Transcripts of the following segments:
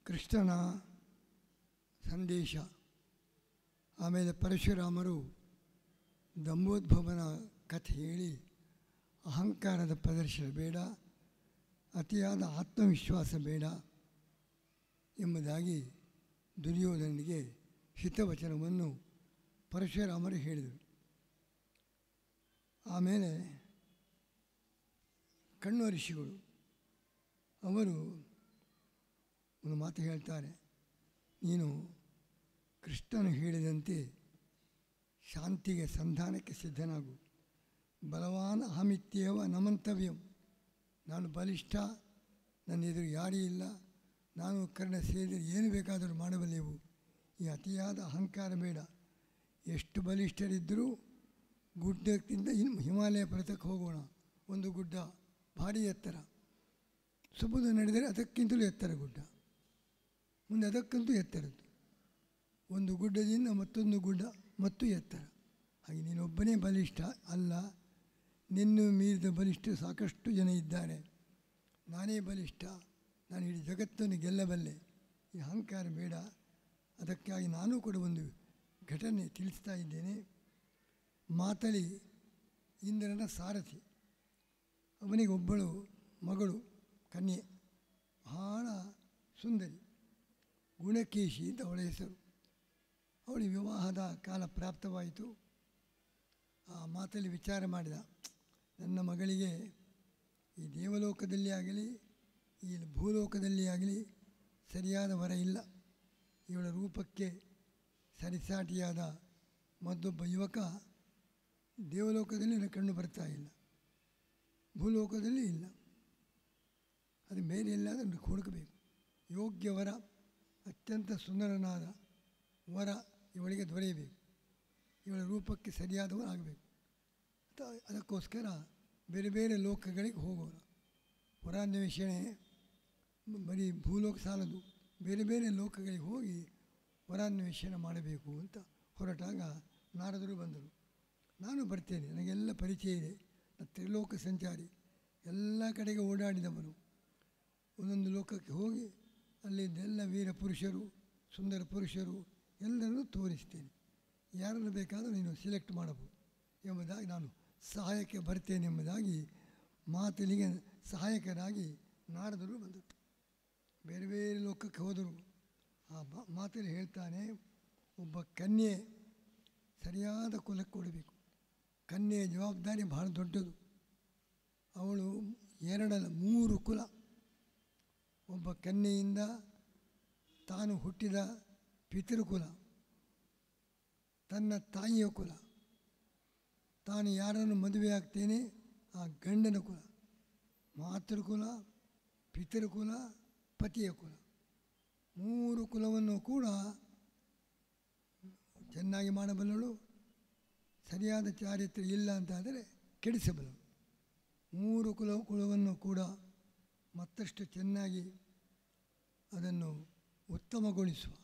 ಕೃಷ್ಣನ ಸಂದೇಶ ಆಮೇಲೆ ಪರಶುರಾಮರು ದಂಬೋದ್ಭವನ ಕಥೆ ಹೇಳಿ ಅಹಂಕಾರದ ಪ್ರದರ್ಶನ ಬೇಡ ಅತಿಯಾದ ಆತ್ಮವಿಶ್ವಾಸ ಬೇಡ ಎಂಬುದಾಗಿ ದುರ್ಯೋಧನಿಗೆ ಹಿತವಚನವನ್ನು ಪರಶುರಾಮರು ಹೇಳಿದರು ಆಮೇಲೆ ಕಣ್ಣು ಋಷಿಗಳು ಅವರು ಒಂದು ಮಾತು ಹೇಳ್ತಾರೆ ನೀನು ಕೃಷ್ಣನು ಹೇಳಿದಂತೆ ಶಾಂತಿಗೆ ಸಂಧಾನಕ್ಕೆ ಸಿದ್ಧನಾಗು ಬಲವಾನ್ ಅಹಮಿತ್ಯೇವ ನಮಂತವ್ಯಂ ನಾನು ಬಲಿಷ್ಠ ನನ್ನ ಎದುರು ಯಾರೂ ಇಲ್ಲ ನಾನು ಕರ್ಣ ಸೇರಿದರೆ ಏನು ಬೇಕಾದರೂ ಮಾಡಬಲ್ಲೆವು ಈ ಅತಿಯಾದ ಅಹಂಕಾರ ಬೇಡ ಎಷ್ಟು ಬಲಿಷ್ಠರಿದ್ದರೂ ಗುಡ್ಡಕ್ಕಿಂತ ಇನ್ನು ಹಿಮಾಲಯ ಪರ್ವತಕ್ಕೆ ಹೋಗೋಣ ಒಂದು ಗುಡ್ಡ ಭಾರಿ ಎತ್ತರ ಸುಬುದು ನಡೆದರೆ ಅದಕ್ಕಿಂತಲೂ ಎತ್ತರ ಗುಡ್ಡ ಮುಂದೆ ಅದಕ್ಕಂತೂ ಎತ್ತರದ್ದು ಒಂದು ಗುಡ್ಡದಿಂದ ಮತ್ತೊಂದು ಗುಡ್ಡ ಮತ್ತು ಎತ್ತರ ಹಾಗೆ ನೀನೊಬ್ಬನೇ ಬಲಿಷ್ಠ ಅಲ್ಲ ನಿನ್ನು ಮೀರಿದ ಬಲಿಷ್ಠ ಸಾಕಷ್ಟು ಜನ ಇದ್ದಾರೆ ನಾನೇ ಬಲಿಷ್ಠ ನಾನು ಇಡೀ ಜಗತ್ತನ್ನು ಗೆಲ್ಲಬಲ್ಲೆ ಈ ಅಹಂಕಾರ ಬೇಡ ಅದಕ್ಕಾಗಿ ನಾನು ಕೂಡ ಒಂದು ಘಟನೆ ತಿಳಿಸ್ತಾ ಇದ್ದೇನೆ ಮಾತಳಿ ಇಂದ್ರನ ಸಾರಥಿ ಅವನಿಗೆ ಒಬ್ಬಳು ಮಗಳು ಕನ್ಯೆ ಬಹಳ ಸುಂದರಿ ಗುಣಕೇಶಿ ಅಂತ ಅವಳ ಹೆಸರು ಅವಳಿಗೆ ವಿವಾಹದ ಕಾಲ ಪ್ರಾಪ್ತವಾಯಿತು ಆ ಮಾತಲ್ಲಿ ವಿಚಾರ ಮಾಡಿದ ನನ್ನ ಮಗಳಿಗೆ ಈ ದೇವಲೋಕದಲ್ಲಿ ಆಗಲಿ ಈ ಭೂಲೋಕದಲ್ಲಿ ಆಗಲಿ ಸರಿಯಾದ ವರ ಇಲ್ಲ ಇವಳ ರೂಪಕ್ಕೆ ಸರಿಸಾಟಿಯಾದ ಮತ್ತೊಬ್ಬ ಯುವಕ ದೇವಲೋಕದಲ್ಲಿ ನನಗೆ ಕಂಡು ಬರ್ತಾ ಇಲ್ಲ ಭೂಲೋಕದಲ್ಲಿ ಇಲ್ಲ ಅದು ಬೇರೆ ಎಲ್ಲಾದರೂ ಹುಡುಕಬೇಕು ಯೋಗ್ಯ ವರ ಅತ್ಯಂತ ಸುಂದರನಾದ ವರ ಇವಳಿಗೆ ದೊರೆಯಬೇಕು ಇವಳ ರೂಪಕ್ಕೆ ಸರಿಯಾದವ ಆಗಬೇಕು ಅಂತ ಅದಕ್ಕೋಸ್ಕರ ಬೇರೆ ಬೇರೆ ಲೋಕಗಳಿಗೆ ಹೋಗೋರು ವರಾನ್ವೇಷಣೆ ಬರೀ ಭೂಲೋಕ ಸಾಲದು ಬೇರೆ ಬೇರೆ ಲೋಕಗಳಿಗೆ ಹೋಗಿ ವರಾನ್ವೇಷಣೆ ಮಾಡಬೇಕು ಅಂತ ಹೊರಟಾಗ ನಾರದರು ಬಂದರು ನಾನು ಬರ್ತೇನೆ ನನಗೆಲ್ಲ ಪರಿಚಯ ಇದೆ ನಾನು ತ್ರಿಲೋಕ ಸಂಚಾರಿ ಎಲ್ಲ ಕಡೆಗೆ ಓಡಾಡಿದವರು ಒಂದೊಂದು ಲೋಕಕ್ಕೆ ಹೋಗಿ ಅಲ್ಲಿದ್ದೆಲ್ಲ ವೀರ ಪುರುಷರು ಸುಂದರ ಪುರುಷರು ಎಲ್ಲರನ್ನೂ ತೋರಿಸ್ತೇನೆ ಯಾರನ್ನು ಬೇಕಾದರೂ ನೀನು ಸಿಲೆಕ್ಟ್ ಮಾಡಬಹುದು ಎಂಬುದಾಗಿ ನಾನು ಸಹಾಯಕ್ಕೆ ಬರ್ತೇನೆ ಎಂಬುದಾಗಿ ಮಾತಲಿಗೆ ಸಹಾಯಕರಾಗಿ ನಾರದರು ಬಂದರು ಬೇರೆ ಬೇರೆ ಲೋಕಕ್ಕೆ ಹೋದರು ಆ ಬ ಮಾತಲ್ಲಿ ಹೇಳ್ತಾನೆ ಒಬ್ಬ ಕನ್ಯೆ ಸರಿಯಾದ ಕುಲಕ್ಕೆ ಕೊಡಬೇಕು ಕನ್ಯೆಯ ಜವಾಬ್ದಾರಿ ಬಹಳ ದೊಡ್ಡದು ಅವಳು ಎರಡಲ್ಲ ಮೂರು ಕುಲ ಒಬ್ಬ ಕನ್ಯೆಯಿಂದ ತಾನು ಹುಟ್ಟಿದ ಪಿತೃಕುಲ ತನ್ನ ತಾಯಿಯ ಕುಲ ತಾನು ಯಾರನ್ನು ಮದುವೆ ಆಗ್ತೇನೆ ಆ ಗಂಡನ ಕುಲ ಮಾತೃಕುಲ ಪಿತೃಕುಲ ಪತಿಯ ಕುಲ ಮೂರು ಕುಲವನ್ನು ಕೂಡ ಚೆನ್ನಾಗಿ ಮಾಡಬಲ್ಲಳು ಸರಿಯಾದ ಚಾರಿತ್ರ್ಯ ಇಲ್ಲ ಅಂತಾದರೆ ಕೆಡಿಸಬಲ್ಲಳು ಮೂರು ಕುಲ ಕುಲವನ್ನು ಕೂಡ ಮತ್ತಷ್ಟು ಚೆನ್ನಾಗಿ ಅದನ್ನು ಉತ್ತಮಗೊಳಿಸುವ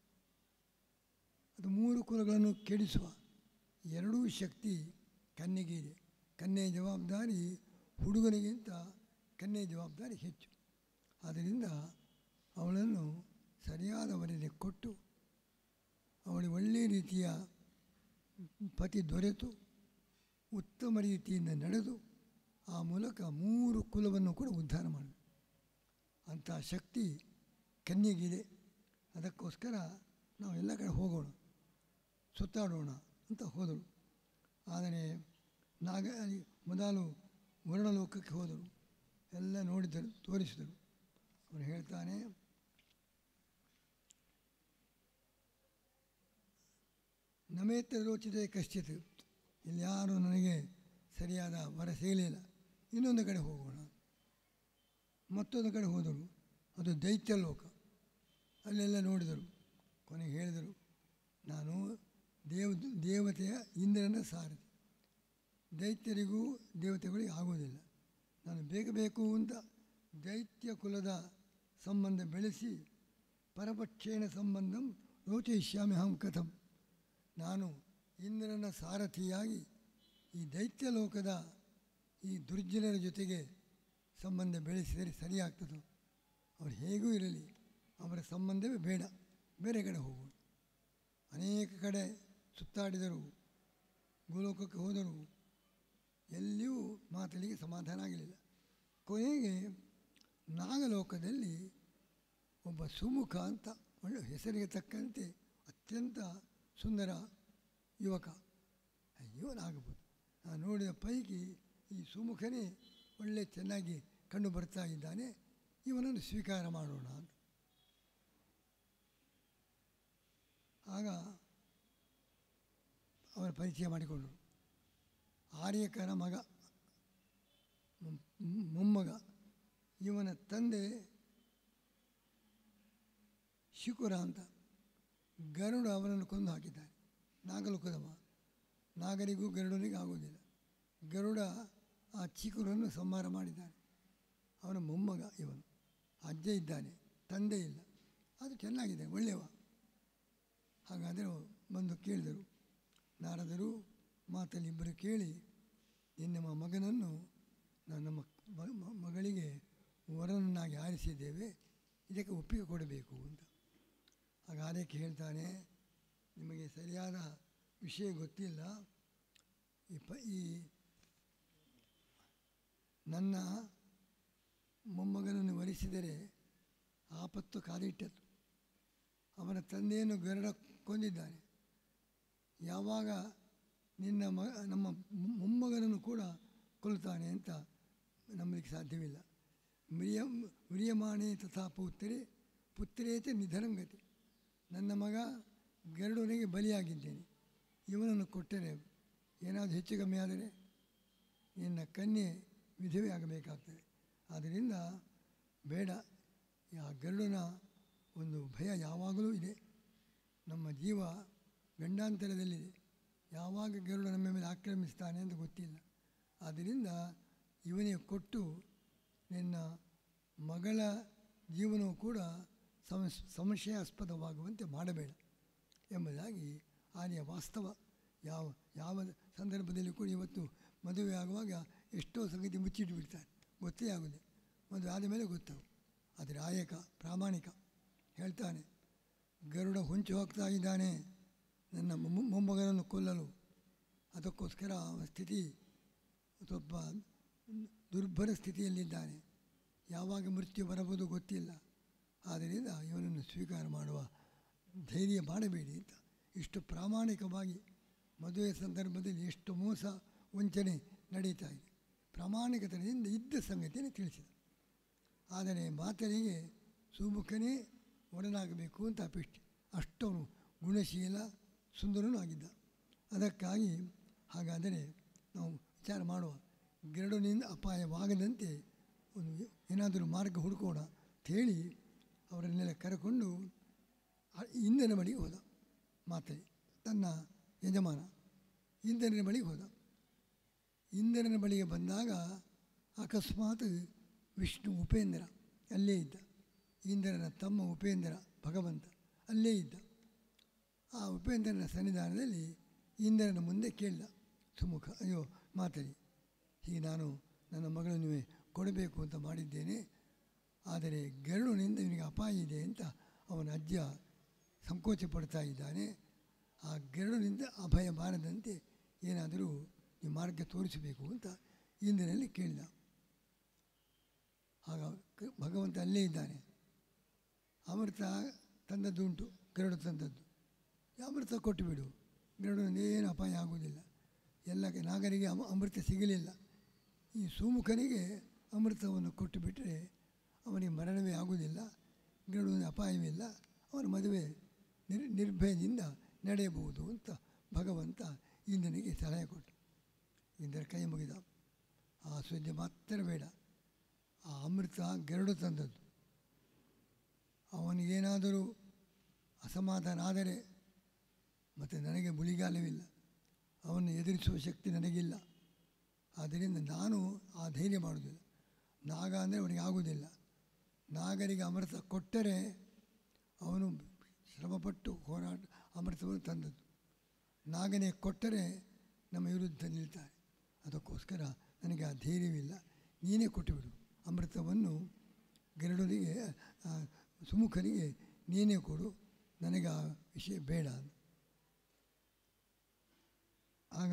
ಅದು ಮೂರು ಕುಲಗಳನ್ನು ಕೆಡಿಸುವ ಎರಡೂ ಶಕ್ತಿ ಕನ್ಯೆಗೆ ಇದೆ ಕನ್ಯೆಯ ಜವಾಬ್ದಾರಿ ಹುಡುಗನಿಗಿಂತ ಕನ್ಯೆಯ ಜವಾಬ್ದಾರಿ ಹೆಚ್ಚು ಆದ್ದರಿಂದ ಅವಳನ್ನು ಸರಿಯಾದ ವರದಿ ಕೊಟ್ಟು ಅವಳಿಗೆ ಒಳ್ಳೆಯ ರೀತಿಯ ಪತಿ ದೊರೆತು ಉತ್ತಮ ರೀತಿಯಿಂದ ನಡೆದು ಆ ಮೂಲಕ ಮೂರು ಕುಲವನ್ನು ಕೂಡ ಉದ್ಧಾರ ಮಾಡಬೇಕು ಅಂಥ ಶಕ್ತಿ ಕನ್ಯೆಗಿದೆ ಅದಕ್ಕೋಸ್ಕರ ನಾವು ಎಲ್ಲ ಕಡೆ ಹೋಗೋಣ ಸುತ್ತಾಡೋಣ ಅಂತ ಹೋದರು ಆದರೆ ನಾಗ ಮೊದಲು ವರ್ಣಲೋಕಕ್ಕೆ ಹೋದರು ಎಲ್ಲ ನೋಡಿದರು ತೋರಿಸಿದರು ಅವನು ಹೇಳ್ತಾನೆ ನಮೇತ್ರ ರೋಚಿದೆ ಕಶ್ಚಿತ್ ಇಲ್ಲಿ ಯಾರು ನನಗೆ ಸರಿಯಾದ ವರ ಸಿಗಲಿಲ್ಲ ಇನ್ನೊಂದು ಕಡೆ ಹೋಗೋಣ ಮತ್ತೊಂದು ಕಡೆ ಹೋದರು ಅದು ದೈತ್ಯ ಲೋಕ ಅಲ್ಲೆಲ್ಲ ನೋಡಿದರು ಕೊನೆಗೆ ಹೇಳಿದರು ನಾನು ದೇವ ದೇವತೆಯ ಇಂದ್ರನ ಸಾರಥಿ ದೈತ್ಯರಿಗೂ ದೇವತೆಗಳಿಗೆ ಆಗೋದಿಲ್ಲ ನಾನು ಬೇಗ ಬೇಕು ಅಂತ ದೈತ್ಯ ಕುಲದ ಸಂಬಂಧ ಬೆಳೆಸಿ ಪರಪಕ್ಷೇಣ ಸಂಬಂಧಂ ರೋಚಯಿಷ್ಯಾಮಿ ಅಹಂ ಕಥಂ ನಾನು ಇಂದ್ರನ ಸಾರಥಿಯಾಗಿ ಈ ದೈತ್ಯ ಲೋಕದ ಈ ದುರ್ಜನರ ಜೊತೆಗೆ ಸಂಬಂಧ ಬೆಳೆಸಿದರೆ ಸರಿಯಾಗ್ತದೋ ಅವ್ರು ಹೇಗೂ ಇರಲಿ ಅವರ ಸಂಬಂಧವೇ ಬೇಡ ಬೇರೆ ಕಡೆ ಹೋಗೋಣ ಅನೇಕ ಕಡೆ ಸುತ್ತಾಡಿದರು ಗೋಲೋಕಕ್ಕೆ ಹೋದರು ಎಲ್ಲಿಯೂ ಮಾತಲಿಗೆ ಸಮಾಧಾನ ಆಗಲಿಲ್ಲ ಕೊನೆಗೆ ನಾಗಲೋಕದಲ್ಲಿ ಒಬ್ಬ ಸುಮುಖ ಅಂತ ಒಳ್ಳೆ ಹೆಸರಿಗೆ ತಕ್ಕಂತೆ ಅತ್ಯಂತ ಸುಂದರ ಯುವಕ ಇವನಾಗಬಹುದು ನಾನು ನೋಡಿದ ಪೈಕಿ ಈ ಸುಮುಖನೇ ಒಳ್ಳೆ ಚೆನ್ನಾಗಿ ಕಂಡು ಬರ್ತಾ ಇದ್ದಾನೆ ಇವನನ್ನು ಸ್ವೀಕಾರ ಮಾಡೋಣ ಅಂತ ಆಗ ಅವರ ಪರಿಚಯ ಮಾಡಿಕೊಂಡರು ಆರ್ಯಕನ ಮಗ ಮೊಮ್- ಮೊಮ್ಮಗ ಇವನ ತಂದೆ ಶಿಕುರ ಅಂತ ಗರುಡ ಅವನನ್ನು ಕೊಂದು ಹಾಕಿದ್ದಾನೆ ನಾಗಲೋಕದವ ನಾಗರಿಗೂ ಗರುಡನಿಗೂ ಆಗುವುದಿಲ್ಲ ಗರುಡ ಆ ಚಿಕುರನ್ನು ಸಂಹಾರ ಮಾಡಿದ್ದಾನೆ ಅವನ ಮೊಮ್ಮಗ ಇವನು ಅಜ್ಜ ಇದ್ದಾನೆ ತಂದೆ ಇಲ್ಲ ಅದು ಚೆನ್ನಾಗಿದೆ ಒಳ್ಳೆಯವ ಹಾಗಾದರೆ ಬಂದು ಕೇಳಿದರು ನಾರದರು ಮಾತಲ್ಲಿ ಇಬ್ಬರು ಕೇಳಿ ನಿಮ್ಮ ಮಗನನ್ನು ನಾವು ನಮ್ಮ ಮ- ಮ- ಮಗಳಿಗೆ ವರನನ್ನಾಗಿ ಆರಿಸಿದ್ದೇವೆ ಇದಕ್ಕೆ ಒಪ್ಪಿಗೆ ಕೊಡಬೇಕು ಅಂತ ಆಗ ಆರೈಕೆ ಹೇಳ್ತಾನೆ ನಿಮಗೆ ಸರಿಯಾದ ವಿಷಯ ಗೊತ್ತಿಲ್ಲ ಈ ಪ ಈ ನನ್ನ ಮೊಮ್ಮಗನನ್ನು ವರಿಸಿದರೆ ಆಪತ್ತು ಕಾದಿಟ್ಟದ್ದು ಅವನ ತಂದೆಯನ್ನು ಗರುಡ ಕೊಂದಿದ್ದಾನೆ ಯಾವಾಗ ನಿನ್ನ ಮ ನಮ್ಮ ಮೊ- ಮೊಮ್ಮಗನನ್ನು ಕೂಡ ಕೊಲ್ತಾನೆ ಅಂತ ನಂಬಲಿಕ್ಕೆ ಸಾಧ್ಯವಿಲ್ಲ ಮ್ರಿಯ ಮ್ರಿಯಮಾಣೆ ತಥಾ ಪುತ್ರೆ ಪುತ್ರೇತೆ ನಿಧರಂಗತಿ ನನ್ನ ಮಗ ಗರುಡನಿಗೆ ಬಲಿಯಾಗಿದ್ದೇನೆ ಇವನನ್ನು ಕೊಟ್ಟರೆ ಏನಾದರೂ ಹೆಚ್ಚು ಕಮ್ಮಿ ಆದರೆ ನಿನ್ನ ಕನ್ಯೆ ವಿಧವೆ ಆಗಬೇಕಾಗ್ತದೆ ಆದ್ದರಿಂದ ಬೇಡ ಆ ಗರುಡನ ಒಂದು ಭಯ ಯಾವಾಗಲೂ ಇದೆ ನಮ್ಮ ಜೀವ ಗಂಡಾಂತರದಲ್ಲಿದೆ ಯಾವಾಗ ಗರುಡ ನಮ್ಮ ಮೇಲೆ ಆಕ್ರಮಿಸ್ತಾನೆ ಅಂತ ಗೊತ್ತಿಲ್ಲ ಆದ್ದರಿಂದ ಇವನಿಗೆ ಕೊಟ್ಟು ನಿನ್ನ ಮಗಳ ಜೀವನವು ಕೂಡ ಸಮಸ್ ಸಂಶಯಾಸ್ಪದವಾಗುವಂತೆ ಮಾಡಬೇಡ ಎಂಬುದಾಗಿ ಆನೆಯ ವಾಸ್ತವ ಯಾವ ಯಾವ ಸಂದರ್ಭದಲ್ಲಿ ಕೂಡ ಇವತ್ತು ಮದುವೆ ಆಗುವಾಗ ಎಷ್ಟೋ ಸಂಗತಿ ಮುಚ್ಚಿಟ್ಟು ಬಿಡ್ತಾರೆ ಗೊತ್ತೇ ಆಗುದೆ ಮದುವೆ ಆದ ಮೇಲೆ ಗೊತ್ತಾವು ಆದರೆ ಆಯಕ ಪ್ರಾಮಾಣಿಕ ಹೇಳ್ತಾನೆ ಗರುಡ ಹೊಂಚು ಹೋಗ್ತಾ ಇದ್ದಾನೆ ನನ್ನ ಮೊಮ್ಮ- ಮೊಮ್ಮಗನನ್ನು ಕೊಲ್ಲಲು ಅದಕ್ಕೋಸ್ಕರ ಅವನ ಸ್ಥಿತಿ ಸ್ವಲ್ಪ ದುರ್ಭರ ಸ್ಥಿತಿಯಲ್ಲಿದ್ದಾನೆ ಯಾವಾಗ ಮೃತ್ಯು ಬರಬಹುದು ಗೊತ್ತಿಲ್ಲ ಆದ್ದರಿಂದ ಇವನನ್ನು ಸ್ವೀಕಾರ ಮಾಡುವ ಧೈರ್ಯ ಮಾಡಬೇಡಿ ಅಂತ ಇಷ್ಟು ಪ್ರಾಮಾಣಿಕವಾಗಿ ಮದುವೆ ಸಂದರ್ಭದಲ್ಲಿ ಎಷ್ಟು ಮೋಸ ವಂಚನೆ ನಡೀತಾ ಇದೆ ಪ್ರಾಮಾಣಿಕತನದಿಂದ ಇದ್ದ ಸಂಗತಿಯನ್ನು ತಿಳಿಸಿದ ಆದರೆ ಮಾತನಿಗೆ ಸುಮುಖನೇ ಒಡನಾಗಬೇಕು ಅಂತ ಅಪೇಕ್ಷೆ ಅಷ್ಟವನು ಗುಣಶೀಲ ಸುಂದರನೂ ಆಗಿದ್ದ ಅದಕ್ಕಾಗಿ ಹಾಗಾದರೆ ನಾವು ವಿಚಾರ ಮಾಡುವ ಗರುಡನಿಂದ ಅಪಾಯವಾಗದಂತೆ ಒಂದು ಏನಾದರೂ ಮಾರ್ಗ ಹುಡುಕೋಣ ಅಂಥೇಳಿ ಅವರನ್ನೆಲ್ಲ ಕರೆಕೊಂಡು ಆ- ಇಂದ್ರನ ಬಳಿಗೆ ಹೋದ ಮಾತಲಿ ತನ್ನ ಯಜಮಾನ ಇಂದ್ರನ ಬಳಿಗೆ ಹೋದ ಇಂದ್ರನ ಬಳಿಗೆ ಬಂದಾಗ ಅಕಸ್ಮಾತ್ ವಿಷ್ಣು ಉಪೇಂದ್ರ ಅಲ್ಲೇ ಇದ್ದ ಇಂದ್ರನ ತಮ್ಮ ಉಪೇಂದ್ರ ಭಗವಂತ ಅಲ್ಲೇ ಇದ್ದ ಆ ಉಪೇಂದ್ರನ ಸನ್ನಿಧಾನದಲ್ಲಿ ಇಂದ್ರನ ಮುಂದೆ ಕೇಳಿದ ಸುಮುಖ ಅಯ್ಯೋ ಮಾತಲಿ ಹೀಗೆ ನಾನು ನನ್ನ ಮಗಳನ್ನು ಕೊಡಬೇಕು ಅಂತ ಮಾಡಿದ್ದೇನೆ ಆದರೆ ಗರುಡನಿಂದ ಇವನಿಗೆ ಅಪಾಯ ಇದೆ ಅಂತ ಅವನ ಅಜ್ಜ ಸಂಕೋಚ ಪಡ್ತಾ ಇದ್ದಾನೆ ಆ ಗರುಡನಿಂದ ಅಭಯ ಬಾರದಂತೆ ಏನಾದರೂ ಈ ಮಾರ್ಗ ತೋರಿಸಬೇಕು ಅಂತ ಇಂದ್ರನಲ್ಲಿ ಕೇಳಿದ ಆಗ ಕ- ಭಗವಂತ ಅಲ್ಲೇ ಇದ್ದಾನೆ ಅಮೃತ ತಂದದ್ದುಂಟು ಗರುಡ ತಂದದ್ದು ಅಮೃತ ಕೊಟ್ಟು ಬಿಡು ಗರುಡನಿಂದ ಏನು ಅಪಾಯ ಆಗುವುದಿಲ್ಲ ಎಲ್ಲ ನಾಗರಿಗೆ ಅಮ ಅಮೃತ ಸಿಗಲಿಲ್ಲ ಈ ಸುಮುಖನಿಗೆ ಅಮೃತವನ್ನು ಕೊಟ್ಟು ಬಿಟ್ಟರೆ ಅವನಿಗೆ ಮರಣವೇ ಆಗುವುದಿಲ್ಲ ಗರುಡನಿಗೆ ಅಪಾಯವಿಲ್ಲ ಅವನ ಮದುವೆ ನಿರ್ ನಿರ್ಭಯದಿಂದ ನಡೆಯಬಹುದು ಅಂತ ಭಗವಂತ ಇಂದ್ರನಿಗೆ ಸಲಹೆ ಕೊಟ್ಟು ಇಂದ್ರ ಕೈ ಮುಗಿದ ಆ ಸುದ್ದಿ ಮಾತ್ರ ಬೇಡ ಆ ಅಮೃತ ಗರುಡು ತಂದದ್ದು ಅವನಿಗೇನಾದರೂ ಅಸಮಾಧಾನ ಆದರೆ ಮತ್ತು ನನಗೆ ಮುಳಿಗಾಲವಿಲ್ಲ ಅವನ್ನು ಎದುರಿಸುವ ಶಕ್ತಿ ನನಗಿಲ್ಲ ಆದ್ದರಿಂದ ನಾನು ಆ ಧೈರ್ಯ ಮಾಡೋದಿಲ್ಲ ನಾಗ ಅಂದರೆ ಅವನಿಗೆ ಆಗುವುದಿಲ್ಲ ನಾಗರಿಗೆ ಅಮೃತ ಕೊಟ್ಟರೆ ಅವನು ಶ್ರಮಪಟ್ಟು ಹೋರಾಟ ಅಮೃತವನ್ನು ತಂದದ್ದು ನಾಗನೇ ಕೊಟ್ಟರೆ ನಮ್ಮ ವಿರುದ್ಧ ನಿಲ್ತಾರೆ ಅದಕ್ಕೋಸ್ಕರ ನನಗೆ ಆ ಧೈರ್ಯವಿಲ್ಲ ನೀನೇ ಕೊಟ್ಟುಬಿಡು ಅಮೃತವನ್ನು ಗರುಡನಿಗೆ ಆ, ಸುಮುಖನಿಗೆ ನೀನೇ ಕೊಡು ನನಗೆ ಆ ವಿಷಯ ಬೇಡ ಅಂತ ಆಗ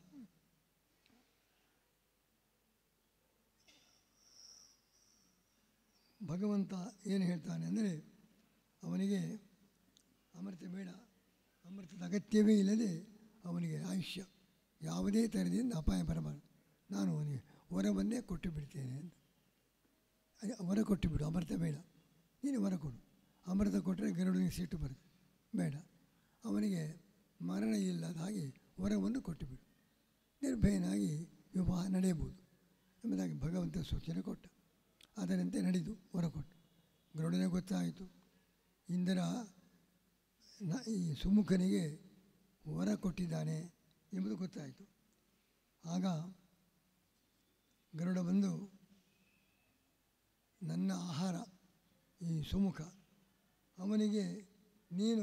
ಭಗವಂತ ಏನು ಹೇಳ್ತಾನೆ ಅಂದರೆ ಅವನಿಗೆ ಅಮೃತ ಬೇಡ ಅಮೃತದ ಅಗತ್ಯವೇ ಇಲ್ಲದೆ ಅವನಿಗೆ ಆಯುಷ್ಯ ಯಾವುದೇ ಥರದಿಂದ ಅಪಾಯ ಬರಬಾರದು ನಾನು ಅವನಿಗೆ ವರವನ್ನೇ ಕೊಟ್ಟು ಬಿಡ್ತೇನೆ ಅಂತ ಅದೇ ವರ ಕೊಟ್ಟು ಬಿಡು ಅಮೃತ ಬೇಡ ನೀನು ವರ ಕೊಡು ಅಮೃತ ಕೊಟ್ಟರೆ ಗರುಡನಿಗೆ ಸಿಟ್ಟು ಬರುತ್ತೆ ಬೇಡ ಅವನಿಗೆ ಮರಣ ಇಲ್ಲದ ಹಾಗೆ ವರವನ್ನು ಕೊಟ್ಟು ಬಿಡು ನಿರ್ಭಯನಾಗಿ ವಿವಾಹ ನಡೆಯಬಹುದು ಎಂಬುದಾಗಿ ಭಗವಂತ ಸೂಚನೆ ಕೊಟ್ಟ ಅದರಂತೆ ನಡೆದು ವರ ಕೊಟ್ಟು ಗರುಡನಿಗೆ ಗೊತ್ತಾಯಿತು ಇಂದ್ರ ನ ಈ ಸುಮುಖನಿಗೆ ವರ ಕೊಟ್ಟಿದ್ದಾನೆ ಎಂಬುದು ಗೊತ್ತಾಯಿತು ಆಗ ಗರುಡ ಬಂದು ನನ್ನ ಆಹಾರ ಈ ಸುಮುಖ ಅವನಿಗೆ ನೀನು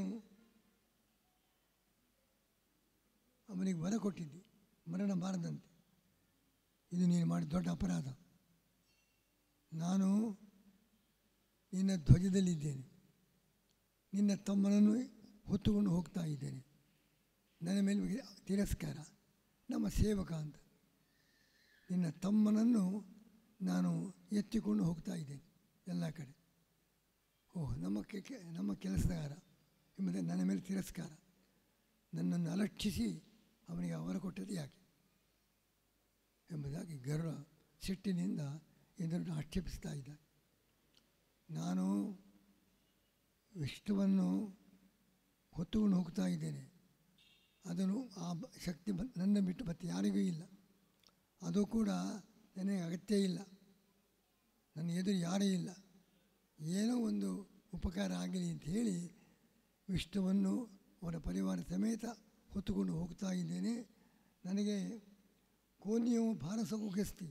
ಅವನಿಗೆ ವರ ಕೊಟ್ಟಿದ್ದಿ ಮರಣ ಬಾರದಂತೆ ಇದು ನೀನು ಮಾಡಿದ ದೊಡ್ಡ ಅಪರಾಧ ನಾನು ನಿನ್ನ ಧ್ವಜದಲ್ಲಿದ್ದೇನೆ ನಿನ್ನ ತಮ್ಮನನ್ನು ಹೊತ್ತುಕೊಂಡು ಹೋಗ್ತಾ ಇದ್ದೇನೆ ನನ್ನ ಮೇಲೆ ತಿರಸ್ಕಾರ ನಮ್ಮ ಸೇವಕ ಅಂತ ನಿನ್ನ ತಮ್ಮನನ್ನು ನಾನು ಎತ್ತಿಕೊಂಡು ಹೋಗ್ತಾ ಇದ್ದೇನೆ ಎಲ್ಲ ಕಡೆ ಓಹ್ ನಮ್ಮ ಕೆ ಕೆ- ನಮ್ಮ ಕೆಲಸಗಾರ ಎಂಬುದೇ ನನ್ನ ಮೇಲೆ ತಿರಸ್ಕಾರ ನನ್ನನ್ನು ಅಲಕ್ಷಿಸಿ ಅವನಿಗೆ ಅವರ ಕೊಟ್ಟದ್ದು ಯಾಕೆ ಎಂಬುದಾಗಿ ಗರುಡ ಸಿಟ್ಟಿನಿಂದ ಇದನ್ನು ಆಕ್ಷೇಪಿಸ್ತಾ ಇದ್ದ ನಾನು ವಿಷ್ಣುವನ್ನು ಹೊತ್ತುಕೊಂಡು ಹೋಗ್ತಾ ಇದ್ದೇನೆ ಅದನ್ನು ಆ ಬ- ಶಕ್ತಿ ಬ ನನ್ನ ಬಿಟ್ಟು ಮತ್ತೆ ಯಾರಿಗೂ ಇಲ್ಲ ಅದು ಕೂಡ ನನಗೆ ಅಗತ್ಯ ಇಲ್ಲ ನನ್ನ ಎದುರು ಯಾರೂ ಇಲ್ಲ ಏನೋ ಒಂದು ಉಪಕಾರ ಆಗಲಿ ಅಂತ ಹೇಳಿ ವಿಷ್ಣುವನ್ನು ಅವರ ಪರಿವಾರ ಸಮೇತ ಹೊತ್ತುಕೊಂಡು ಹೋಗ್ತಾ ಇದ್ದೇನೆ ನನಗೆ ಕೋನಿಯು ಭಾರ ಸಗುಗಸ್ತಿ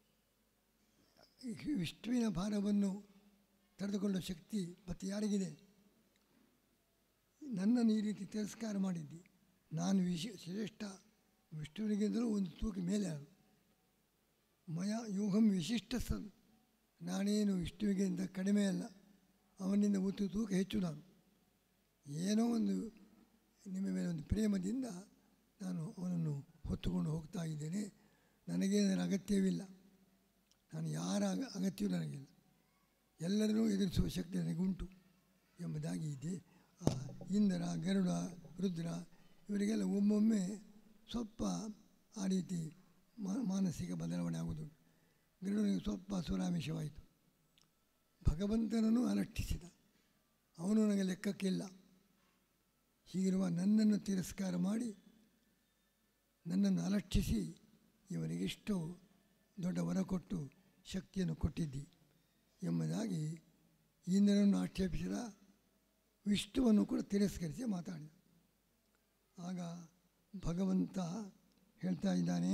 ವಿಷ್ಣುವಿನ ಭಾರವನ್ನು ತಡೆದುಕೊಳ್ಳುವ ಶಕ್ತಿ ಮತ್ತೆ ಯಾರಿಗಿದೆ ನನ್ನನ್ನು ಈ ರೀತಿ ತಿರಸ್ಕಾರ ಮಾಡಿದ್ದಿ ನಾನು ವಿಶ್ ಶ್ರೇಷ್ಠ ವಿಷ್ಣುವಿನಿಗಿಂತಲೂ ಒಂದು ತೂಕ ಮೇಲೆ ಅದು ಮಯ ಯೂಹಂ ವಿಶಿಷ್ಟ ಸನ್ ನಾನೇನು ವಿಷ್ಣುವಿಗಿಂತ ಕಡಿಮೆ ಅಲ್ಲ ಅವನಿಂದ ಒಂದು ತೂಕ ಹೆಚ್ಚು ನಾನು ಏನೋ ಒಂದು ನಿಮ್ಮ ಮೇಲೆ ಒಂದು ಪ್ರೇಮದಿಂದ ನಾನು ಅವನನ್ನು ಹೊತ್ತುಕೊಂಡು ಹೋಗ್ತಾ ಇದ್ದೇನೆ ನನಗೇನರ ಅಗತ್ಯವಿಲ್ಲ ನಾನು ಯಾರ ಅಗ- ಅಗತ್ಯವೂ ನನಗಿಲ್ಲ ಎಲ್ಲರನ್ನೂ ಎದುರಿಸುವ ಶಕ್ತಿ ನನಗುಂಟು ಎಂಬುದಾಗಿ ಇದೆ ಆ ಇಂದ್ರ ಗರುಡ ರುದ್ರ ಇವರಿಗೆಲ್ಲ ಒಮ್ಮೊಮ್ಮೆ ಸ್ವಲ್ಪ ಆ ರೀತಿ ಮಾ- ಮಾನಸಿಕ ಬದಲಾವಣೆ ಆಗುವುದು ಗರುಡನಿಗೆ ಸ್ವಲ್ಪ ಸುರಾಮಿಷವಾಯಿತು ಭಗವಂತನನ್ನು ಅಲಕ್ಷಿಸಿದ ಅವನು ನನಗೆ ಲೆಕ್ಕಕ್ಕಿಲ್ಲ ಹೀಗಿರುವ ನನ್ನನ್ನು ತಿರಸ್ಕಾರ ಮಾಡಿ ನನ್ನನ್ನು ಅಲಕ್ಷಿಸಿ ಇವನಿಗೆಷ್ಟು ದೊಡ್ಡ ವರ ಕೊಟ್ಟು ಶಕ್ತಿಯನ್ನು ಕೊಟ್ಟಿದ್ದಿ ಎಂಬುದಾಗಿ ಇಂದ್ರನನ್ನು ಆಕ್ಷೇಪಿಸಿದ ವಿಷ್ಣುವನ್ನು ಕೂಡ ತಿರಸ್ಕರಿಸಿ ಮಾತಾಡಿದ ಆಗ ಭಗವಂತ ಹೇಳ್ತಾ ಇದ್ದಾನೆ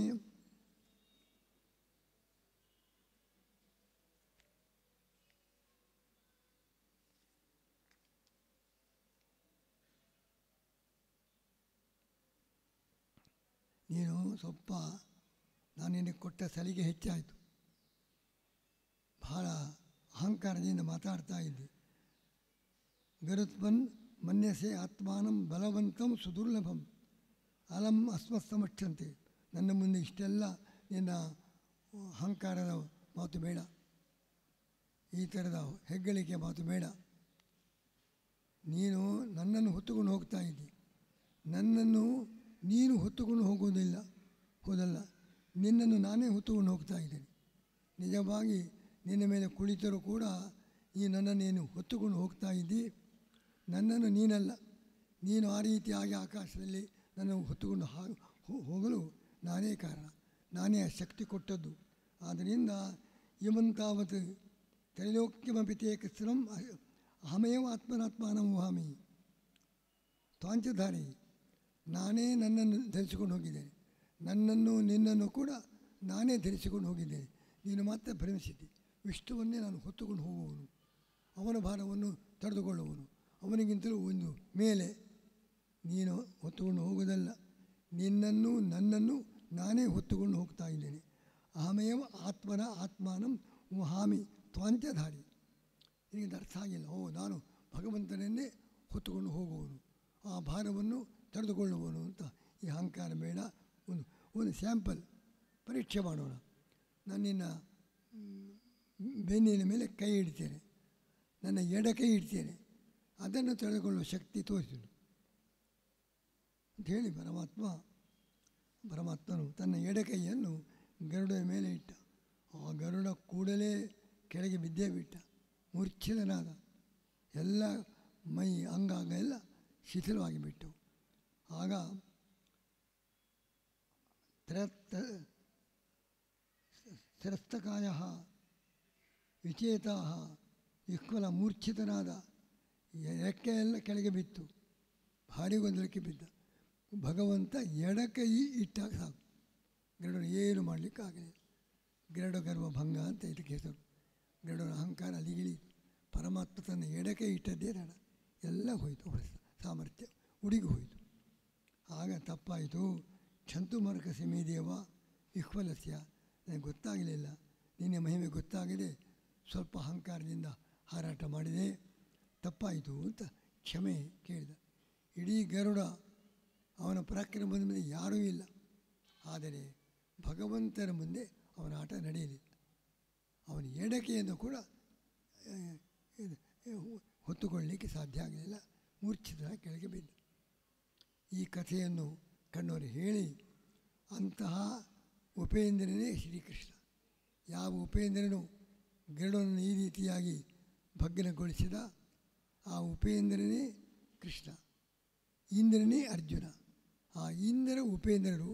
ನೀನು ಸ್ವಲ್ಪ ನಾನು ನಿನಗೆ ಕೊಟ್ಟ ಸಲಿಗೆ ಹೆಚ್ಚಾಯಿತು ಬಹಳ ಅಹಂಕಾರದಿಂದ ಮಾತಾಡ್ತಾ ಇದ್ದೆ ಗರುತ್ಮನ್ ಮನ್ಯಸೆ ಆತ್ಮಾನಂ ಬಲವಂತಂ ಸುದುರ್ಲಭಂ ಅಲಂ ಅಸ್ಮಸ್ತಮಕ್ಷಂತೆ ನನ್ನ ಮುಂದೆ ಇಷ್ಟೆಲ್ಲ ನಿನ್ನ ಅಹಂಕಾರದ ಮಾತು ಬೇಡ ಈ ಥರದ ಹೆಗ್ಗಳಿಕೆ ಮಾತು ಬೇಡ ನೀನು ನನ್ನನ್ನು ಹೊತ್ತುಕೊಂಡು ಹೋಗ್ತಾ ಇದ್ದಿ ನನ್ನನ್ನು ನೀನು ಹೊತ್ತುಕೊಂಡು ಹೋಗುವುದಿಲ್ಲ ಹೋದಲ್ಲ ನಿನ್ನನ್ನು ನಾನೇ ಹೊತ್ತುಕೊಂಡು ಹೋಗ್ತಾ ಇದ್ದೇನೆ ನಿಜವಾಗಿ ನಿನ್ನ ಮೇಲೆ ಕುಳಿತರೂ ಕೂಡ ಈ ನನ್ನನ್ನು ನೀನು ಹೊತ್ತುಕೊಂಡು ಹೋಗ್ತಾ ಇದ್ದಿ ನನ್ನನ್ನು ನೀನಲ್ಲ ನೀನು ಆ ರೀತಿಯಾಗಿ ಆಕಾಶದಲ್ಲಿ ನನ್ನನ್ನು ಹೊತ್ತುಕೊಂಡು ಹಾ ಹೋ- ಹೋಗಲು ನಾನೇ ಕಾರಣ ನಾನೇ ಆ ಶಕ್ತಿ ಕೊಟ್ಟದ್ದು ಆದ್ದರಿಂದ ಇಮಂತಾವತ್ ತ್ರೈಲೋಕ್ಯಮಪಿ ತೇ ಕೃಷ್ಣಂ ಅಹಮೇವ ಆತ್ಮನಾತ್ಮಾನಂ ವಹಾಮಿ ತ್ವಾಂಚಧಾರಿ ನಾನೇ ನನ್ನನ್ನು ಧರಿಸಿಕೊಂಡು ಹೋಗಿದ್ದೇನೆ ನನ್ನನ್ನು ನಿನ್ನನ್ನು ಕೂಡ ನಾನೇ ಧರಿಸಿಕೊಂಡು ಹೋಗಿದ್ದೇನೆ ನೀನು ಮಾತ್ರ ಭ್ರಮಿಸಿದ್ದೆ ವಿಷ್ಣುವನ್ನೇ ನಾನು ಹೊತ್ತುಕೊಂಡು ಹೋಗುವವನು ಅವನ ಭಾರವನ್ನು ತಡೆದುಕೊಳ್ಳುವನು ಅವನಿಗಿಂತಲೂ ಒಂದು ಮೇಲೆ ನೀನು ಹೊತ್ತುಕೊಂಡು ಹೋಗೋದಲ್ಲ ನಿನ್ನನ್ನು ನನ್ನನ್ನು ನಾನೇ ಹೊತ್ತುಕೊಂಡು ಹೋಗ್ತಾ ಇದ್ದೇನೆ ಅಹಮೇವ ಆತ್ಮನ ಆತ್ಮಾನಂ ವಹಾಮಿ ತ್ವಾಂಚಧಾರಿ ನಿನಗೆ ಅರ್ಥ ಆಗಿಲ್ಲ ಓ ನಾನು ಭಗವಂತನನ್ನೇ ಹೊತ್ತುಕೊಂಡು ಹೋಗುವವನು ಆ ಭಾರವನ್ನು ತಡೆದುಕೊಳ್ಳುವನು ಅಂತ ಈ ಅಹಂಕಾರ ಬೇಡ ಒಂದು ಒಂದು ಸ್ಯಾಂಪಲ್ ಪರೀಕ್ಷೆ ಮಾಡೋಣ ನಾನು ನಿನ್ನ ಮ್, ಬೆನ್ನಿನ ಮೇಲೆ ಕೈ ಇಡ್ತೇನೆ ನನ್ನ ಎಡ ಕೈ ಇಡ್ತೇನೆ ಅದನ್ನು ತಡೆದುಕೊಳ್ಳುವ ಶಕ್ತಿ ತೋರಿಸಿದರು ಅಂತ ಹೇಳಿ ಪರಮಾತ್ಮ ಪರಮಾತ್ಮನು ತನ್ನ ಎಡ ಕೈಯನ್ನು ಗರುಡನ ಮೇಲೆ ಇಟ್ಟ ಆ ಗರುಡ ಕೂಡಲೇ ಕೆಳಗೆ ಬಿದ್ದೇ ಬಿಟ್ಟ ಮೂರ್ಛಿತನಾದ ಎಲ್ಲ ಮೈ ಅಂಗಾಂಗ ಎಲ್ಲ ಶಿಥಿಲವಾಗಿ ಬಿಟ್ಟು ಆಗ ತ್ರತ್ತ ತ್ರಸ್ತಕಾಯ ವಿಚೇತಾ ವಿಹ್ವಲ ಮೂರ್ಛಿತನಾದ ರೆಕ್ಕೆ ಎಲ್ಲ ಕೆಳಗೆ ಬಿತ್ತು ಭಾರಿ ಗೊಂದಲಕ್ಕೆ ಬಿದ್ದ ಭಗವಂತ ಎಡಕೈ ಇಟ್ಟಾಗ ಸಾಕು ಗರುಡ ಏನು ಮಾಡಲಿಕ್ಕಾಗಲಿಲ್ಲ ಗರುಡ ಗರ್ವ ಭಂಗ ಅಂತ ಇದಕ್ಕೆ ಹೆಸರು ಗರುಡನ ಅಹಂಕಾರ ಅಲಿಗಿಳಿತು ಪರಮಾತ್ಮ ತನ್ನ ಎಡಕೈ ಇಟ್ಟದ್ದೇ ನಡ ಎಲ್ಲ ಹೋಯಿತು ಅವರ ಸಾಮರ್ಥ್ಯ ಉಡಿಗೆ ಹೋಯಿತು ಆಗ ತಪ್ಪಾಯಿತು ಕ್ಷಂತು ಮರಕ ಸಮೇದೇವ ವಿಹ್ವಲಸ್ಯ ನನಗೆ ಗೊತ್ತಾಗಲಿಲ್ಲ ನಿನ್ನೆ ಮಹಿಮೆ ಗೊತ್ತಾಗದೆ ಸ್ವಲ್ಪ ಅಹಂಕಾರದಿಂದ ಹಾರಾಟ ಮಾಡಿದೆ ತಪ್ಪಾಯಿತು ಅಂತ ಕ್ಷಮೆ ಕೇಳಿದ ಇಡೀ ಗರುಡ ಅವನ ಪರಾಕ್ರಮದ ಮುಂದೆ ಯಾರೂ ಇಲ್ಲ ಆದರೆ ಭಗವಂತನ ಮುಂದೆ ಅವನ ಆಟ ನಡೆಯಲಿಲ್ಲ ಅವನ ಎಡಕೆಯನ್ನು ಕೂಡ ಆ, ಇದು, ಹೊ- ಹೊತ್ತುಕೊಳ್ಳಲಿಕ್ಕೆ ಸಾಧ್ಯ ಆಗಲಿಲ್ಲ ಮೂರ್ಛಿತ ಕೆಳಗೆ ಬಿದ್ದ ಈ ಕಥೆಯನ್ನು ಕಣ್ಣವರು ಹೇಳಿ ಅಂತಹ ಉಪೇಂದ್ರನೇ ಶ್ರೀಕೃಷ್ಣ ಯಾವ ಉಪೇಂದ್ರನು ಗರುಡನನ್ನು ಈ ರೀತಿಯಾಗಿ ಭಗ್ನಗೊಳಿಸಿದ ಆ ಉಪೇಂದ್ರನೇ ಕೃಷ್ಣ ಇಂದ್ರನೇ ಅರ್ಜುನ ಆ ಇಂದ್ರ ಉಪೇಂದ್ರರು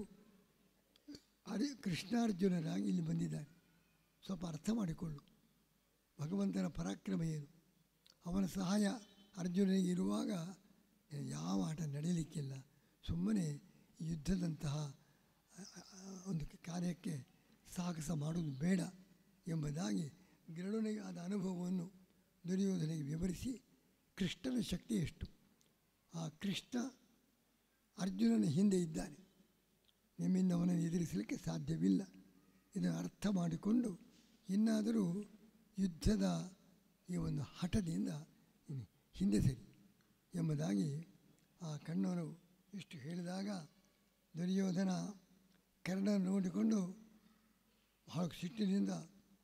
ಅರಿ ಕೃಷ್ಣಾರ್ಜುನರಾಗಿ ಇಲ್ಲಿ ಬಂದಿದ್ದಾರೆ ಸ್ವಲ್ಪ ಅರ್ಥ ಮಾಡಿಕೊಳ್ಳು ಭಗವಂತನ ಪರಾಕ್ರಮ ಏನು ಅವನ ಸಹಾಯ ಅರ್ಜುನನಿಗೆ ಇರುವಾಗ ಯಾವ ಆಟ ನಡೀಲಿಕ್ಕಿಲ್ಲ ಸುಮ್ಮನೆ ಯುದ್ಧದಂತಹ ಆ, ಆ, ಒಂದು ಕಾರ್ಯಕ್ಕೆ ಸಾಹಸ ಮಾಡುವುದು ಬೇಡ ಎಂಬುದಾಗಿ ಗರುಡನಿಗೆ ಆದ ಅನುಭವವನ್ನು ದುರ್ಯೋಧನಿಗೆ ವಿವರಿಸಿ ಕೃಷ್ಣನ ಶಕ್ತಿ ಎಷ್ಟು ಆ ಕೃಷ್ಣ ಅರ್ಜುನನ ಹಿಂದೆ ಇದ್ದಾನೆ ನಿಮ್ಮಿಂದ ಅವನನ್ನು ಎದುರಿಸಲಿಕ್ಕೆ ಸಾಧ್ಯವಿಲ್ಲ ಇದನ್ನು ಅರ್ಥ ಮಾಡಿಕೊಂಡು ಇನ್ನಾದರೂ ಯುದ್ಧದ ಈ ಒಂದು ಹಠದಿಂದ ಇನ್ನು ಹಿಂದೆ ಸರಿ ಎಂಬುದಾಗಿ ಆ ಕಣ್ಣವರು ಇಷ್ಟು ಹೇಳಿದಾಗ ದುರ್ಯೋಧನ ಕರ್ಣ ನೋಡಿಕೊಂಡು ಬಹಳ ಸಿಟ್ಟಿನಿಂದ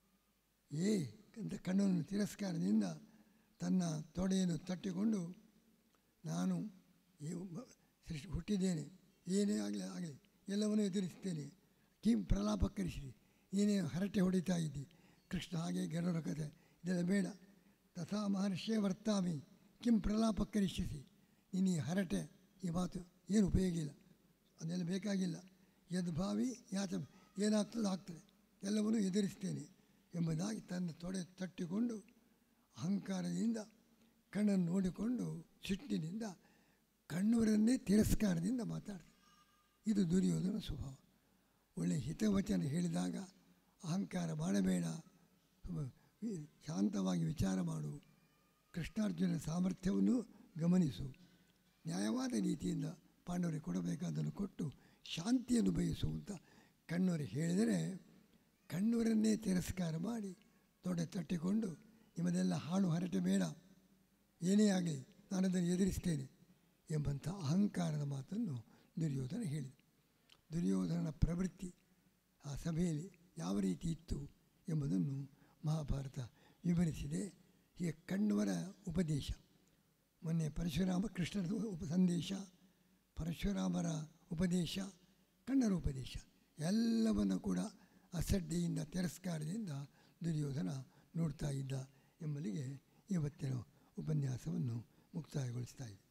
ಏ ಅಂತ ಕಣ್ಣನ್ನು ತಿರಸ್ಕಾರದಿಂದ ತನ್ನ ತೊಡೆಯನ್ನು ತಟ್ಟಿಕೊಂಡು ನಾನು ಈ ಒಬ್ಬ ಸೃಷ್ಟಿ ಹುಟ್ಟಿದ್ದೇನೆ ಏನೇ ಆಗಲಿ ಆಗಲಿ ಎಲ್ಲವನ್ನೂ ಎದುರಿಸ್ತೇನೆ ಕಿಂ ಪ್ರಲಾಪಕ್ಕರಿಸಿರಿ ಏನೇ ಹರಟೆ ಹೊಡಿತಾ ಇದ್ದಿ ಕೃಷ್ಣ ಹಾಗೆ ಗರುಡ ಕಥೆ ಇದೆಲ್ಲ ಬೇಡ ತಥಾ ಮಹರ್ಷಿಯೇ ವರ್ತಾಮಿ ಕಿಂ ಪ್ರಲಾಪಕ್ಕರಿಸಿಸಿ ನೀನು ಈ ಹರಟೆ ಈ ಮಾತು ಏನು ಉಪಯೋಗ ಇಲ್ಲ ಅದೆಲ್ಲ ಬೇಕಾಗಿಲ್ಲ ಯದ್ಭಾವಿ ಯಾತ ಏನಾಗ್ತದೆ ಆಗ್ತದೆ ಎಲ್ಲವನ್ನೂ ಎದುರಿಸ್ತೇನೆ ಎಂಬುದಾಗಿ ತನ್ನ ತೊಡೆ ತಟ್ಟಿಕೊಂಡು ಅಹಂಕಾರದಿಂದ ಕಣ್ಣನ್ನು ನೋಡಿಕೊಂಡು ಸಿಟ್ಟಿನಿಂದ ಕಣ್ಣವರನ್ನೇ ತಿರಸ್ಕಾರದಿಂದ ಮಾತಾಡ್ತಾರೆ ಇದು ದುರ್ಯೋಧನ ಸ್ವಭಾವ ಒಳ್ಳೆಯ ಹಿತವಚನ ಹೇಳಿದಾಗ ಅಹಂಕಾರ ಮಾಡಬೇಡ ವ- ವಿ- ಶಾಂತವಾಗಿ ವಿಚಾರ ಮಾಡು ಕೃಷ್ಣಾರ್ಜುನ ಸಾಮರ್ಥ್ಯವನ್ನು ಗಮನಿಸು ನ್ಯಾಯವಾದ ರೀತಿಯಿಂದ ಪಾಂಡವರಿಗೆ ಕೊಡಬೇಕಾದನ್ನು ಕೊಟ್ಟು ಶಾಂತಿಯನ್ನು ಬಯಸು ಅಂತ ಕಣ್ಣವರಿಗೆ ಹೇಳಿದರೆ ಕಣ್ಣವರನ್ನೇ ತಿರಸ್ಕಾರ ಮಾಡಿ ತೊಡೆ ತಟ್ಟಿಕೊಂಡು ನಿಮ್ಮದೆಲ್ಲ ಹಾಳು ಹರಟೆ ಬೇಡ ಏನೇ ಆಗಲಿ ನಾನು ಅದನ್ನು ಎದುರಿಸ್ತೇನೆ ಎಂಬಂಥ ಅಹಂಕಾರದ ಮಾತನ್ನು ದುರ್ಯೋಧನ ಹೇಳಿದ ದುರ್ಯೋಧನನ ಪ್ರವೃತ್ತಿ ಆ ಸಭೆಯಲ್ಲಿ ಯಾವ ರೀತಿ ಇತ್ತು ಎಂಬುದನ್ನು ಮಹಾಭಾರತ ವಿವರಿಸಿದೆ ಹೀಗೆ ಕಣ್ಣವರ ಉಪದೇಶ ಮೊನ್ನೆ ಪರಶುರಾಮ ಕೃಷ್ಣನ ಉಪ ಸಂದೇಶ ಪರಶುರಾಮರ ಉಪದೇಶ ಕಣ್ಣರ ಉಪದೇಶ ಎಲ್ಲವನ್ನು ಕೂಡ ಅಸಡ್ಡೆಯಿಂದ ತಿರಸ್ಕಾರದಿಂದ ದುರ್ಯೋಧನ ನೋಡ್ತಾ ಇದ್ದ ಎಂಬಲ್ಲಿಗೆ ಇವತ್ತಿನ ಉಪನ್ಯಾಸವನ್ನು ಮುಕ್ತಾಯಗೊಳಿಸ್ತಾ ಇದೆ